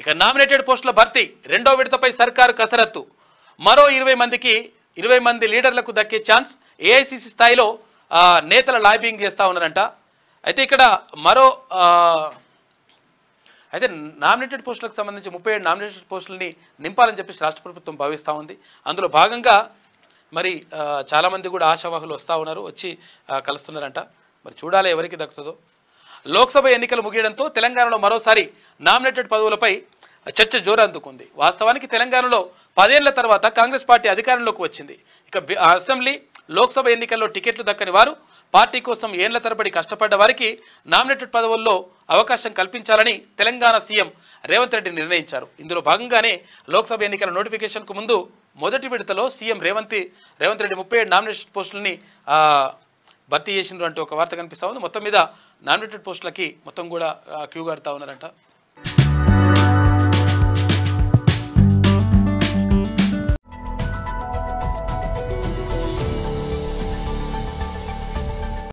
ఇక నామినేటెడ్ పోస్టుల భర్తీ రెండో విడతపై సర్కారు కసరత్తు మరో ఇరవై మందికి ఇరవై మంది లీడర్లకు దక్కే ఛాన్స్ ఏఐసిసి స్థాయిలో ఆ, నేతల లాబింగ్ చేస్తూ ఉన్నారంట అయితే ఇక్కడ మరో ఆ, అయితే నామినేటెడ్ పోస్టులకు సంబంధించి ముప్పై ఏడు నామినేటెడ్ పోస్టులని నింపాలని చెప్పేసి రాష్ట్ర ప్రభుత్వం భావిస్తూ ఉంది అందులో భాగంగా మరి ఆ, చాలామంది కూడా ఆశావాహులు వస్తూ ఉన్నారు వచ్చి ఆ, కలుస్తున్నారంట మరి చూడాలి ఎవరికి దక్కుతుందో లోక్సభ ఎన్నికలు ముగియడంతో తెలంగాణలో మరోసారి నామినేటెడ్ పదవులపై చర్చ జోరందుకుంది వాస్తవానికి తెలంగాణలో పదేళ్ల తర్వాత కాంగ్రెస్ పార్టీ అధికారంలోకి వచ్చింది ఇక బి- అసెంబ్లీ లోక్సభ ఎన్నికల్లో టికెట్లు దక్కని వారు పార్టీ కోసం ఏళ్ల తరబడి కష్టపడ్డ వారికి నామినేటెడ్ పదవుల్లో అవకాశం కల్పించాలని తెలంగాణ సీఎం రేవంత్ రెడ్డి నిర్ణయించారు ఇందులో భాగంగానే లోక్సభ ఎన్నికల నోటిఫికేషన్కు ముందు మొదటి విడతలో సీఎం రేవంత్ రేవంత్ రెడ్డి ముప్పై ఏడు నామినేషన్ పోస్టులని ఆ, భర్తీ చేసిండ్రు అంటూ ఒక వార్త కనిపిస్తా ఉంది మొత్తం మీద నామినేటెడ్ పోస్టులకి మొత్తం కూడా ఆ, క్యూ కడతా ఉన్నారంట